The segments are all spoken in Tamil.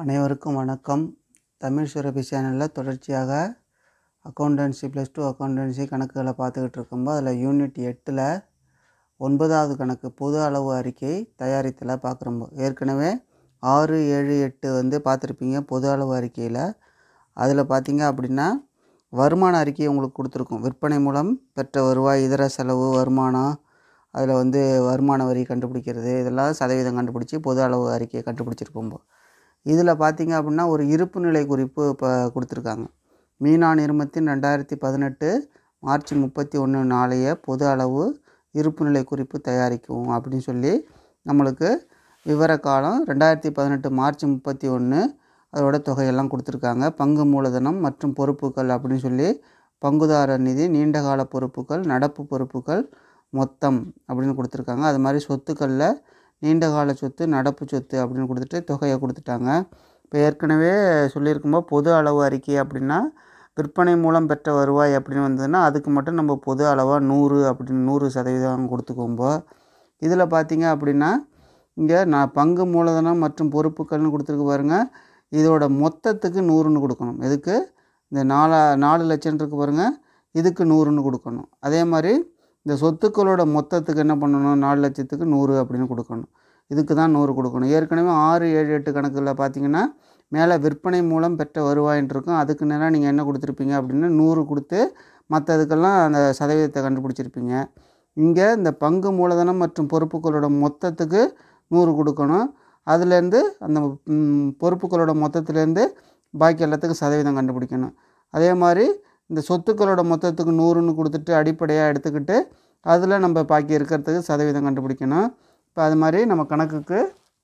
அனைவருக்கும் வணக்கம் தமிழ் சுரபி சேனலில் தொடர்ச்சியாக அக்கௌண்டன்சி ப்ளஸ் டூ அக்கௌண்டன்சி கணக்குகளை பார்த்துக்கிட்டு இருக்கும்போது அதில் யூனிட் எட்டில் ஒன்பதாவது கணக்கு பொது அளவு அறிக்கை தயாரித்தல பார்க்குறோம் ஏற்கனவே ஆறு ஏழு எட்டு வந்து பார்த்துருப்பீங்க பொது அளவு அறிக்கையில் அதில் பார்த்தீங்க அப்படின்னா வருமான அறிக்கை உங்களுக்கு கொடுத்துருக்கும் விற்பனை மூலம் பெற்ற வருவாய் இதர செலவு வருமானம் அதில் வந்து வருமான வரி கண்டுபிடிக்கிறது இதெல்லாம் சதவீதம் கண்டுபிடிச்சி பொது அளவு அறிக்கையை கண்டுபிடிச்சிருப்போம் இதில் பார்த்தீங்க அப்படின்னா ஒரு இருப்பு நிலை குறிப்பு இப்போ கொடுத்துருக்காங்க மீனா நிறுமத்தின் ரெண்டாயிரத்தி பதினெட்டு மார்ச் முப்பத்தி ஒன்று நாளைய பொது அளவு இருப்பு நிலை குறிப்பு தயாரிக்கவும் அப்படின்னு சொல்லி நம்மளுக்கு விவர காலம் ரெண்டாயிரத்தி பதினெட்டு மார்ச் முப்பத்தி ஒன்று அதோட தொகையெல்லாம் கொடுத்துருக்காங்க பங்கு மூலதனம் மற்றும் பொறுப்புகள் அப்படின்னு சொல்லி பங்குதாரர் நிதி நீண்டகால பொறுப்புகள் நடப்பு பொறுப்புகள் மொத்தம் அப்படின்னு கொடுத்துருக்காங்க அது மாதிரி சொத்துக்களில் நீண்டகால சொத்து நடப்பு சொத்து அப்படின்னு கொடுத்துட்டு தொகையை கொடுத்துட்டாங்க இப்போ ஏற்கனவே சொல்லியிருக்கும்போது பொது அளவு அறிக்கை அப்படின்னா விற்பனை மூலம் பெற்ற வருவாய் அப்படின்னு வந்ததுன்னா அதுக்கு மட்டும் நம்ம பொது அளவாக நூறு அப்படின்னு நூறு சதவீதம் கொடுத்துக்கும்போது இதில் பார்த்தீங்க அப்படின்னா இங்கே நான் பங்கு மூலதனம் மற்றும் பொறுப்புகள்னு கொடுத்துருக்கு பாருங்கள் இதோட மொத்தத்துக்கு நூறுன்னு கொடுக்கணும் எதுக்கு இந்த நாலா நாலு லட்சம் இருக்கு பாருங்கள் இதுக்கு நூறுன்னு கொடுக்கணும் அதே மாதிரி இந்த சொத்துக்களோட மொத்தத்துக்கு என்ன பண்ணணும் நாலு லட்சத்துக்கு நூறு அப்படின்னு கொடுக்கணும் இதுக்கு தான் நூறு கொடுக்கணும் ஏற்கனவே ஆறு ஏழு எட்டு கணக்கில் பார்த்தீங்கன்னா மேலே விற்பனை மூலம் பெற்ற வருவாயின்னு இருக்கும் அதுக்கு நேரம் நீங்கள் என்ன கொடுத்துருப்பீங்க அப்படின்னு நூறு கொடுத்து மற்றதுக்கெல்லாம் அந்த சதவீதத்தை கண்டுபிடிச்சிருப்பீங்க இங்கே இந்த பங்கு மூலதனம் மற்றும் பொறுப்புகளோட மொத்தத்துக்கு நூறு கொடுக்கணும் அதுலேருந்து அந்த ம், பொறுப்புகளோட மொத்தத்துலேருந்து பாக்கி எல்லாத்துக்கும் சதவீதம் கண்டுபிடிக்கணும் அதே மாதிரி இந்த சொத்துக்களோட மொத்தத்துக்கு நூறுன்னு கொடுத்துட்டு அடிப்படையாக எடுத்துக்கிட்டு அதில் நம்ம பாக்கி இருக்கிறதுக்கு சதவீதம் கண்டுபிடிக்கணும் இப்போ அது மாதிரி நம்ம கணக்குக்கு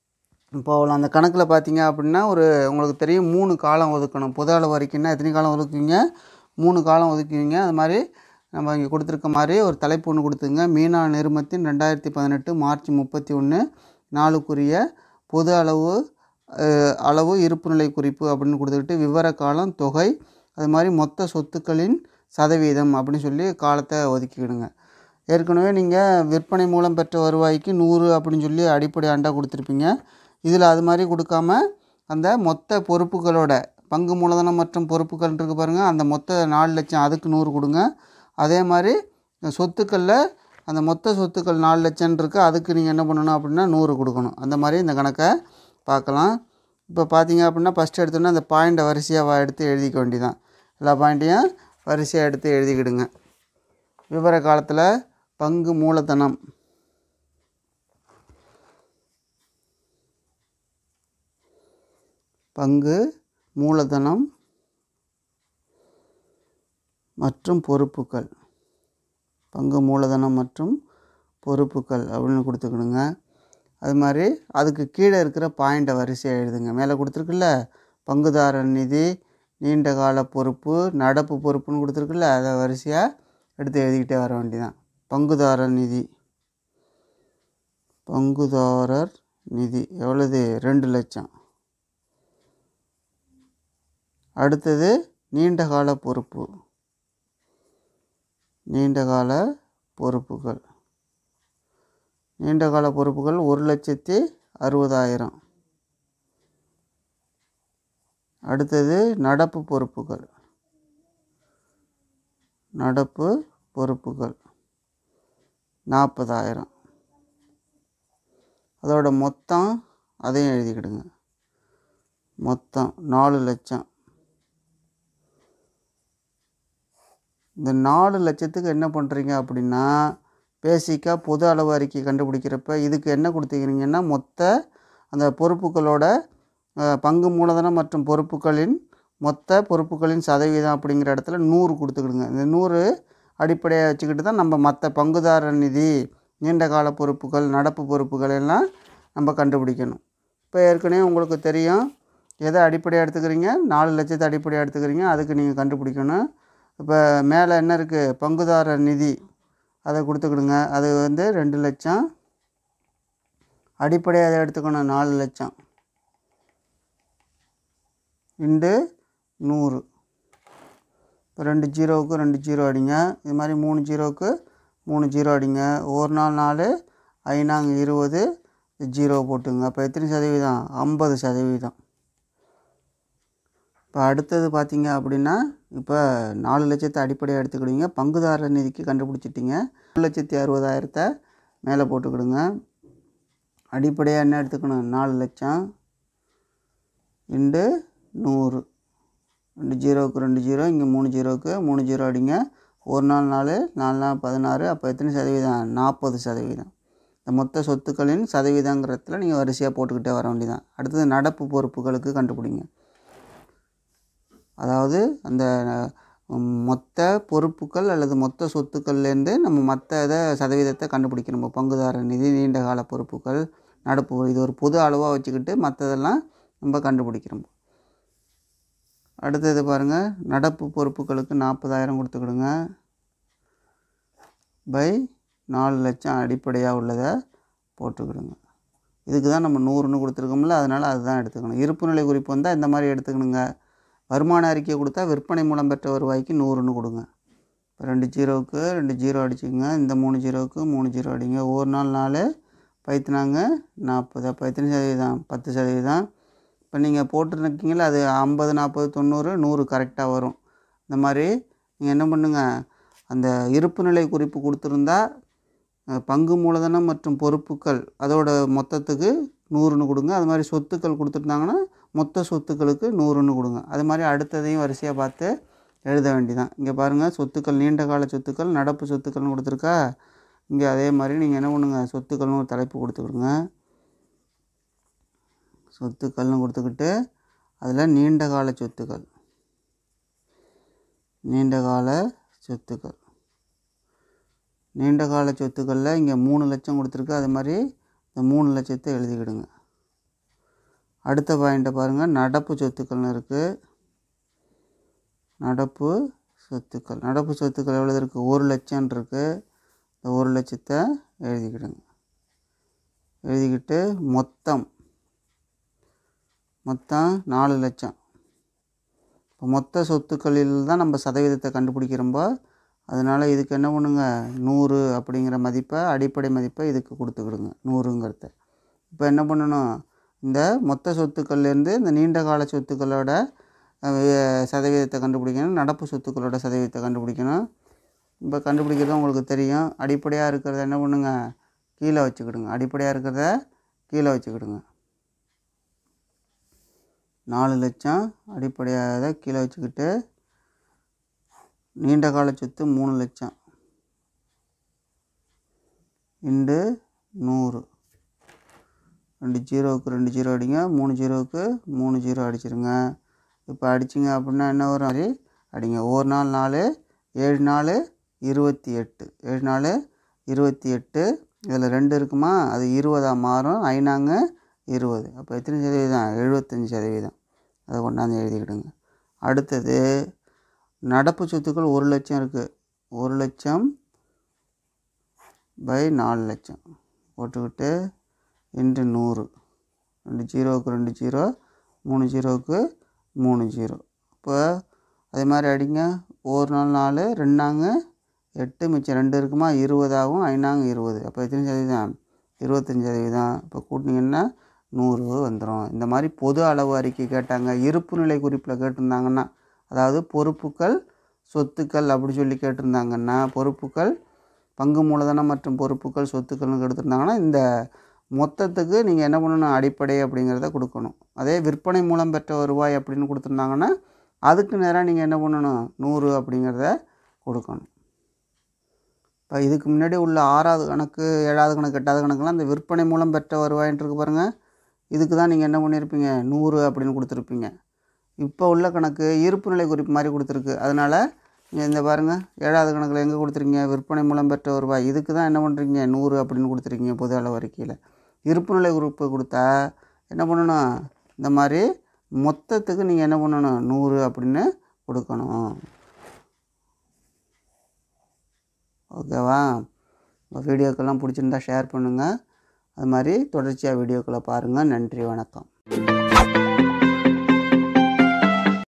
போகலாம் அந்த கணக்கில் பார்த்தீங்க அப்படின்னா ஒரு உங்களுக்கு தெரியும் மூணு காலம் ஒதுக்கணும் பொது அளவு வரைக்கும்னா எத்தனை காலம் ஒதுக்குவீங்க மூணு காலம் ஒதுக்குவீங்க அது மாதிரி நம்ம இங்கே கொடுத்துருக்க மாதிரி ஒரு தலைப்பு ஒன்று கொடுத்துங்க மீனா நிறுமத்தின் ரெண்டாயிரத்தி பதினெட்டு மார்ச் முப்பத்தி ஒன்று நாளுக்குரிய பொது அளவு அஹ், அளவு இருப்புநிலை குறிப்பு அப்படின்னு கொடுத்துக்கிட்டு விவர காலம் தொகை அது மாதிரி மொத்த சொத்துக்களின் சதவீதம் அப்படின்னு சொல்லி காலத்தை ஒதுக்கிக்கிடுங்க ஏற்கனவே நீங்கள் விற்பனை மூலம் பெற்ற வருவாய்க்கு நூறு அப்படின்னு சொல்லி அடிப்படை ஆண்டா கொடுத்துருப்பீங்க இதில் அது மாதிரி கொடுக்காம அந்த மொத்த பொறுப்புகளோட பங்கு மூலதனம் மற்றும் பொறுப்புகள் இருக்கு பாருங்கள் அந்த மொத்த நாலு லட்சம் அதுக்கு நூறு கொடுங்க அதே மாதிரி சொத்துக்களில் அந்த மொத்த சொத்துக்கள் நாலு லட்சம் இருக்குது அதுக்கு நீங்கள் என்ன பண்ணணும் அப்படின்னா நூறு கொடுக்கணும் அந்த மாதிரி இந்த கணக்கை பார்க்கலாம் இப்போ பார்த்தீங்க அப்படின்னா ஃபஸ்ட்டு எடுத்தோன்னே அந்த பாயிண்ட்டை வரிசையாக எடுத்து எழுதிக்க வேண்டியதான் எல்லா பாயிண்ட்டையும் வரிசையாக எடுத்து எழுதிக்கிடுங்க விவர காலத்தில் பங்கு மூலதனம் பங்கு மூலதனம் மற்றும் பொறுப்புகள் பங்கு மூலதனம் மற்றும் பொறுப்புகள் அப்படின்னு கொடுத்துக்கணுங்க அது மாதிரி அதுக்கு கீழே இருக்கிற பாயிண்ட்டை வரிசையாக எழுதுங்க மேலே கொடுத்துருக்குல்ல பங்குதாரர் நிதி நீண்ட கால பொறுப்பு நடப்பு பொறுப்புன்னு கொடுத்துருக்குல்ல அதை வரிசையாக எடுத்து எழுதிக்கிட்டே வர வேண்டியதான் பங்குதாரர் நிதி பங்குதாரர் நிதி எவ்வளவு ரெண்டு லட்சம் அடுத்தது நீண்ட கால பொறுப்பு நீண்ட கால பொறுப்புகள் நீண்ட கால பொறுப்புகள் ஒரு லட்சத்தி அறுபதாயிரம் அடுத்தது நடப்பு பொறுப்புகள் நடப்பு பொறுப்புகள் நாற்பதாயிரம் அதோட மொத்தம் அதையும் எழுதிக்கிடுங்க மொத்தம் நாலு லட்சம் இந்த நாலு லட்சத்துக்கு என்ன பண்ணுறீங்க அப்படின்னா பேசிக்காக பொது அளவு அறிக்கை கண்டுபிடிக்கிறப்ப இதுக்கு என்ன கொடுத்துக்கிறீங்கன்னா மொத்த அந்த பொறுப்புகளோட அஹ், பங்கு மூலதனம் மற்றும் பொறுப்புகளின் மொத்த பொறுப்புகளின் சதவீதம் அப்படிங்கிற இடத்துல நூறு கொடுத்துக்கிடுங்க இந்த நூறு அடிப்படையாக வச்சுக்கிட்டு தான் நம்ம மற்ற பங்குதாரர் நிதி நீண்ட கால பொறுப்புகள் நடப்பு பொறுப்புகள் எல்லாம் நம்ம கண்டுபிடிக்கணும் இப்போ ஏற்கனவே உங்களுக்கு தெரியும் எதை அடிப்படையாக எடுத்துக்கிறீங்க நாலு லட்சத்தை அடிப்படையாக எடுத்துக்கிறீங்க அதுக்கு நீங்கள் கண்டுபிடிக்கணும் இப்போ மேலே என்ன இருக்குது பங்குதாரர் நிதி அதை கொடுத்துக்கிடுங்க அது வந்து ரெண்டு லட்சம் அடிப்படையாக அதை எடுத்துக்கணும் நாலு லட்சம் இண்டு நூறு இப்போ ரெண்டு ஜீரோவுக்கு ரெண்டு ஜீரோ அடிங்க இது மாதிரி மூணு ஜீரோவுக்கு மூணு ஜீரோ அடிங்க ஒரு நாள் நாலு ஐநாங்க இருபது ஜீரோ போட்டுங்க அப்போ எத்தனை சதவீதம் ஐம்பது சதவீதம் இப்போ அடுத்தது பார்த்தீங்க அப்படின்னா இப்போ நாலு லட்சத்தை அடிப்படையாக எடுத்துக்கிடுவீங்க பங்குதாரர் நிதிக்கு கண்டுபிடிச்சிட்டிங்க ஒரு லட்சத்தி அறுபதாயிரத்தை மேலே போட்டுக்கிடுங்க அடிப்படையாக என்ன எடுத்துக்கணும் நாலு லட்சம் இண்டு நூறு ரெண்டு ஜீரோவுக்கு ரெண்டு ஜீரோ இங்கே மூணு ஜீரோவுக்கு மூணு ஜீரோ அடிங்க ஒரு நாள் நாலு நாலு நாள் பதினாறு அப்போ எத்தனை சதவீதம் நாற்பது சதவீதம் இந்த மொத்த சொத்துக்களின் சதவீதங்கிறதுல நீங்கள் வரிசையாக போட்டுக்கிட்டே வர வேண்டியதான் அடுத்தது நடப்பு பொறுப்புகளுக்கு கண்டுபிடிங்க அதாவது அந்த ம், மொத்த பொறுப்புகள் அல்லது மொத்த சொத்துக்கள்லேருந்து நம்ம மற்ற இதை சதவீதத்தை கண்டுபிடிக்கணும் நம்ம பங்குதாரர் நிதி நீண்ட கால பொறுப்புகள் நடப்பு இது ஒரு பொது அளவாக வச்சுக்கிட்டு மற்றதெல்லாம் நம்ம கண்டுபிடிக்கிறோம் அடுத்தது பாருங்கள் நடப்பு பொறுப்புகளுக்கு நாற்பதாயிரம் கொடுத்துக்கிடுங்க பை நாலு லட்சம் அடிப்படையாக உள்ளதை போட்டுக்கிடுங்க இதுக்கு தான் நம்ம நூறுன்னு கொடுத்துருக்கோம்ல அதனால் அதுதான் எடுத்துக்கணும் இருப்பு நிலை குறிப்பு வந்தால் இந்த மாதிரி எடுத்துக்கணுங்க வருமான அறிக்கை கொடுத்தா விற்பனை மூலம் பெற்ற வருவாய்க்கு நூறுன்னு கொடுங்க இப்போ ரெண்டு ஜீரோவுக்கு ரெண்டு ஜீரோ அடிச்சுக்கோங்க இந்த மூணு ஜீரோவுக்கு மூணு ஜீரோ அடிங்க ஒரு நாள் நாலு பைத்துனாங்க நாற்பது அப்போ எத்தனை சதவீதம் பத்து சதவீதம் இப்போ நீங்கள் போட்டுருக்கீங்களா அது ஐம்பது நாற்பது தொண்ணூறு நூறு கரெக்டாக வரும் இந்த மாதிரி நீங்கள் என்ன பண்ணுங்க அந்த இருப்பு நிலை குறிப்பு கொடுத்துருந்தா அஹ், பங்கு மூலதனம் மற்றும் பொறுப்புகள் அதோட மொத்தத்துக்கு நூறுன்னு கொடுங்க அது மாதிரி சொத்துக்கள் கொடுத்துருந்தாங்கன்னா மொத்த சொத்துக்களுக்கு நூறுன்னு கொடுங்க அது மாதிரி அடுத்ததையும் வரிசையாக பார்த்து எழுத வேண்டியதான் இங்கே பாருங்கள் சொத்துக்கள் நீண்ட கால சொத்துக்கள் நடப்பு சொத்துக்கள்னு கொடுத்துருக்கா இங்கே அதே மாதிரி நீங்கள் என்ன பண்ணுங்க சொத்துக்கள்னு ஒரு தலைப்பு கொடுத்துக்கிடுங்க சொத்துக்கள்னு கொடுத்துக்கிட்டு அதில் நீண்ட கால சொத்துக்கள் நீண்ட கால சொத்துக்கள் நீண்ட கால சொத்துக்களில் இங்கே மூணு லட்சம் கொடுத்துருக்கு அது மாதிரி இந்த மூணு லட்சத்தை எழுதிக்கிடுங்க அடுத்த பாயிண்ட்டை பாருங்கள் நடப்பு சொத்துக்கள்னு இருக்குது நடப்பு சொத்துக்கள் நடப்பு சொத்துக்கள் எவ்வளோ இருக்குது ஒரு லட்சம் இருக்குது இந்த ஒரு லட்சத்தை எழுதிக்கிடுங்க எழுதிக்கிட்டு மொத்தம் மொத்தம் நாலு லட்சம் இப்போ மொத்த சொத்துக்களில் தான் நம்ம சதவீதத்தை கண்டுபிடிக்கிறோம்போ அதனால் இதுக்கு என்ன பண்ணுங்க நூறு அப்படிங்கிற மதிப்பை அடிப்படை மதிப்பை இதுக்கு கொடுத்துக்கிடுங்க நூறுங்கிறத இப்போ என்ன பண்ணணும் இந்த மொத்த சொத்துக்கள்லேருந்து இந்த நீண்ட கால சொத்துக்களோட அஹ், சதவீதத்தை கண்டுபிடிக்கணும் நடப்பு சொத்துக்களோட சதவீதத்தை கண்டுபிடிக்கணும் இப்போ கண்டுபிடிக்கிறது உங்களுக்கு தெரியும் அடிப்படையாக இருக்கிறத என்ன பண்ணுங்க கீழே வச்சுக்கிடுங்க அடிப்படையாக இருக்கிறத கீழே வச்சுக்கிடுங்க நாலு லட்சம் அடிப்படையாக கீழே வச்சுக்கிட்டு நீண்ட கால சொத்து மூணு லட்சம் இண்டு நூறு ரெண்டு ஜீரோவுக்கு ரெண்டு ஜீரோ அடிங்க மூணு ஜீரோவுக்கு மூணு ஜீரோ அடிச்சிருங்க இப்போ அடிச்சிங்க அப்படின்னா என்ன வரும் மாதிரி அடிங்க ஒரு நாள் நாலு ஏழு நாலு இருபத்தி எட்டு ஏழு நாலு இருபத்தி எட்டு இதில் ரெண்டு இருக்குமா அது இருபதாக மாறும் ஐநாங்க இருபது அப்போ எத்தனை சதவீதம் எழுபத்தஞ்சி சதவீதம் அதை கொண்டாந்து எழுதிக்கிடுங்க அடுத்தது நடப்பு சொத்துக்கள் ஒரு லட்சம் இருக்குது ஒரு லட்சம் பை நாலு லட்சம் போட்டுக்கிட்டு இன்ட்டு நூறு ரெண்டு ஜீரோவுக்கு ரெண்டு ஜீரோ மூணு ஜீரோவுக்கு மூணு ஜீரோ இப்போ அதே மாதிரி அடிங்க ஒரு நாள் நாலு ரெண்டாங்க எட்டு மிச்சம் ரெண்டு இருக்குமா இருபதாகும் ஐநாங்க இருபது அப்போ எத்தனை சதவீதம் இருபத்தஞ்சி சதவீதம் இப்போ கூட்டினீங்கன்னா நூறு வந்துடும் இந்த மாதிரி பொது அளவு அறிக்கை கேட்டாங்க இருப்பு நிலை குறிப்பில் கேட்டிருந்தாங்கன்னா அதாவது பொறுப்புகள் சொத்துக்கள் அப்படி சொல்லி கேட்டிருந்தாங்கன்னா பொறுப்புகள் பங்கு மூலதனம் மற்றும் பொறுப்புகள் சொத்துக்கள்னு எடுத்திருந்தாங்கன்னா இந்த மொத்தத்துக்கு நீங்கள் என்ன பண்ணணும் அடிப்படை அப்படிங்கிறத கொடுக்கணும் அதே விற்பனை மூலம் பெற்ற வருவாய் அப்படின்னு கொடுத்துருந்தாங்கன்னா அதுக்கு நேராக நீங்கள் என்ன பண்ணணும் நூறு அப்படிங்கிறத கொடுக்கணும் இப்போ இதுக்கு முன்னாடி உள்ள ஆறாவது கணக்கு ஏழாவது கணக்கு எட்டாவது கணக்குலாம் இந்த விற்பனை மூலம் பெற்ற வருவாயின்னு இருக்கு பாருங்கள் இதுக்கு தான் நீங்கள் என்ன பண்ணியிருப்பீங்க நூறு அப்படின்னு கொடுத்துருப்பீங்க இப்போ உள்ள கணக்கு இருப்பு நிலை குறிப்பு மாதிரி கொடுத்துருக்கு அதனால் நீங்கள் இந்த பாருங்கள் ஏழாவது கணக்கில் எங்கே கொடுத்துருக்கீங்க விற்பனை மூலம் பெற்ற வருவாய் இதுக்கு தான் என்ன பண்ணுறீங்க நூறு அப்படின்னு கொடுத்துருக்கீங்க பொது அளவு அறிக்கையில் இருப்பு நிலை குறிப்பு கொடுத்தா என்ன பண்ணணும் இந்த மாதிரி மொத்தத்துக்கு நீங்கள் என்ன பண்ணணும் நூறு அப்படின்னு கொடுக்கணும் ஓகேவா உங்கள் வீடியோக்கெல்லாம் பிடிச்சிருந்தா ஷேர் பண்ணுங்கள் அது மாதிரி தொடர்ச்சியாக வீடியோக்களை பாருங்கள் நன்றி வணக்கம்